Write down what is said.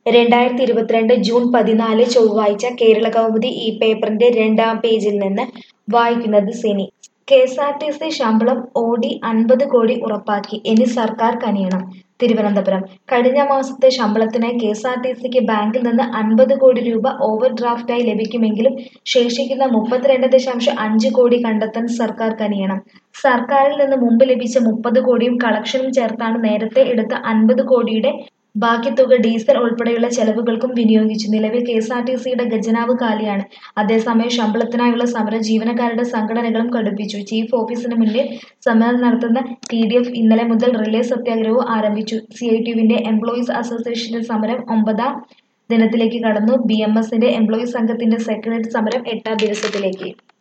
രണ്ടായിരത്തി ഇരുപത്തിരണ്ട് ജൂൺ പതിനാല് ചൊവ്വാഴ്ച കേരള കൗമുദി ഈ പേപ്പറിന്റെ രണ്ടാം പേജിൽ നിന്ന് വായിക്കുന്നത് Sini K S R T C ശമ്പളം ഓടി അൻപത് കോടി ഉറപ്പാക്കി ഇനി സർക്കാർ കനിയണം തിരുവനന്തപുരം കഴിഞ്ഞ മാസത്തെ ശമ്പളത്തിനായി കെ എസ് ആർ ടി സിക്ക് ബാങ്കിൽ നിന്ന് അൻപത് കോടി രൂപ ഓവർ ഡ്രാഫ്റ്റായി ലഭിക്കുമെങ്കിലും ശേഷിക്കുന്ന മുപ്പത്തിരണ്ട് ദശാംശം അഞ്ച് കോടി കണ്ടെത്താൻ സർക്കാർ കനിയണം സർക്കാരിൽ നിന്ന് മുമ്പ് ലഭിച്ച മുപ്പത് കോടിയും കളക്ഷനും ചേർത്താണ് നേരത്തെ എടുത്ത അൻപത് കോടിയുടെ ബാക്കി തുക ഡീസൽ ഉൾപ്പെടെയുള്ള ചെലവുകൾക്കും വിനിയോഗിച്ചു നിലവിൽ കെ എസ് ആർ ടി സിയുടെ ഖജനാവ് കാലിയാണ് അതേസമയം ശമ്പളത്തിനായുള്ള സമരം ജീവനക്കാരുടെ സംഘടനകളും കടുപ്പിച്ചു ചീഫ് ഓഫീസിന് മുന്നിൽ സമരം നടത്തുന്ന ടി ഡി എഫ് ഇന്നലെ മുതൽ റിലേ സത്യാഗ്രഹവും ആരംഭിച്ചു സി ഐ ടിയുവിന്റെ എംപ്ലോയീസ് അസോസിയേഷന്റെ സമരം ഒമ്പതാം ദിനത്തിലേക്ക് കടന്നു ബി എം എസിന്റെ എംപ്ലോയീസ് സംഘത്തിന്റെ സെക്രട്ടേറിയറ്റ് സമരം എട്ടാം ദിവസത്തിലേക്ക്